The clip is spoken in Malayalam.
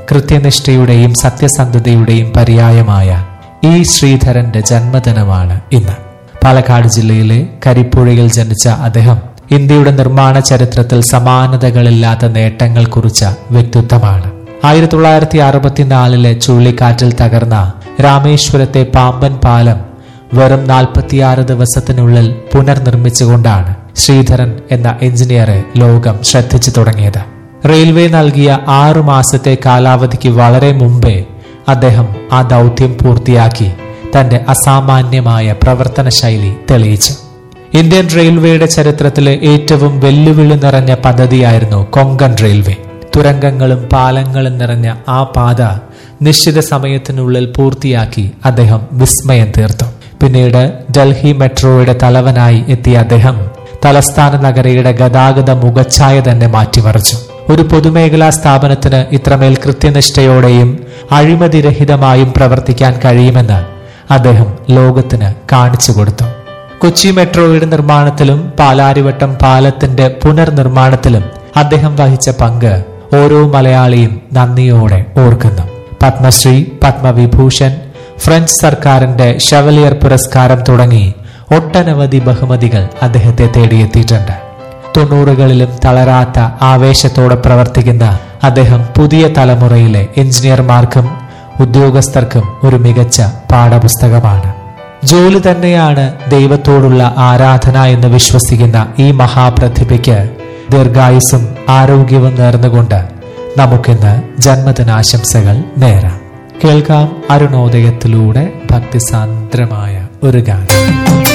കൃത്യനിഷ്ഠയുടെയും സത്യസന്ധതയുടെയും പര്യായമായ ഇ ശ്രീധരന്റെ ജന്മദിനമാണ് ഇന്ന് പാലക്കാട് ജില്ലയിലെ കരിപ്പുഴയിൽ ജനിച്ച അദ്ദേഹം ഇന്ത്യയുടെ നിർമ്മാണ ചരിത്രത്തിൽ സമാനതകളില്ലാത്ത നേട്ടങ്ങൾ കുറിച്ച വ്യക്തിത്വമാണ് ആയിരത്തി തൊള്ളായിരത്തി അറുപത്തിനാലിലെ ചുഴലിക്കാറ്റിൽ തകർന്ന രാമേശ്വരത്തെ പാമ്പൻ പാലം വെറും നാൽപ്പത്തിയാറ് ദിവസത്തിനുള്ളിൽ പുനർനിർമ്മിച്ചുകൊണ്ടാണ് ശ്രീധരൻ എന്ന എഞ്ചിനീയറെ ലോകം ശ്രദ്ധിച്ചു തുടങ്ങിയത് റെയിൽവേ നൽകിയ ആറു മാസത്തെ കാലാവധിക്ക് വളരെ മുമ്പേ അദ്ദേഹം ആ ദൗത്യം പൂർത്തിയാക്കി തന്റെ അസാമാന്യമായ പ്രവർത്തന ശൈലി തെളിയിച്ചു ഇന്ത്യൻ റെയിൽവേയുടെ ചരിത്രത്തിലെ ഏറ്റവും വെല്ലുവിളി നിറഞ്ഞ പദ്ധതിയായിരുന്നു കൊങ്കൺ റെയിൽവേ തുരങ്കങ്ങളും പാലങ്ങളും നിറഞ്ഞ ആ പാത നിശ്ചിത സമയത്തിനുള്ളിൽ പൂർത്തിയാക്കി അദ്ദേഹം വിസ്മയം തീർത്തു പിന്നീട് ഡൽഹി മെട്രോയുടെ തലവനായി എത്തിയ അദ്ദേഹം തലസ്ഥാന നഗരയുടെ ഗതാഗത മുഖച്ഛായ തന്നെ മാറ്റിമറിച്ചു ഒരു പൊതുമേഖലാ സ്ഥാപനത്തിന് ഇത്രമേൽ കൃത്യനിഷ്ഠയോടെയും അഴിമതിരഹിതമായും പ്രവർത്തിക്കാൻ കഴിയുമെന്ന് അദ്ദേഹം ലോകത്തിന് കാണിച്ചു കൊടുത്തു കൊച്ചി മെട്രോയുടെ നിർമ്മാണത്തിലും പാലാരിവട്ടം പാലത്തിന്റെ പുനർനിർമ്മാണത്തിലും അദ്ദേഹം വഹിച്ച പങ്ക് ഓരോ മലയാളിയും നന്ദിയോടെ ഓർക്കുന്നു പത്മശ്രീ പത്മവിഭൂഷൺ ഫ്രഞ്ച് സർക്കാരിന്റെ ഷവലിയർ പുരസ്കാരം തുടങ്ങി ഒട്ടനവധി ബഹുമതികൾ അദ്ദേഹത്തെ തേടിയെത്തിയിട്ടുണ്ട് തൊണ്ണൂറുകളിലും തളരാത്ത ആവേശത്തോടെ പ്രവർത്തിക്കുന്ന അദ്ദേഹം പുതിയ തലമുറയിലെ എഞ്ചിനീയർമാർക്കും ഉദ്യോഗസ്ഥർക്കും ഒരു മികച്ച പാഠപുസ്തകമാണ് ജോലി തന്നെയാണ് ദൈവത്തോടുള്ള ആരാധന എന്ന് വിശ്വസിക്കുന്ന ഈ മഹാപ്രതിഭയ്ക്ക് ദീർഘായുസും ആരോഗ്യവും നേർന്നുകൊണ്ട് നമുക്കിന്ന് ജന്മദിനാശംസകൾ നേരാം കേൾക്കാം അരുണോദയത്തിലൂടെ ഭക്തിസാന്ദ്രമായ ഒരു ഗാനം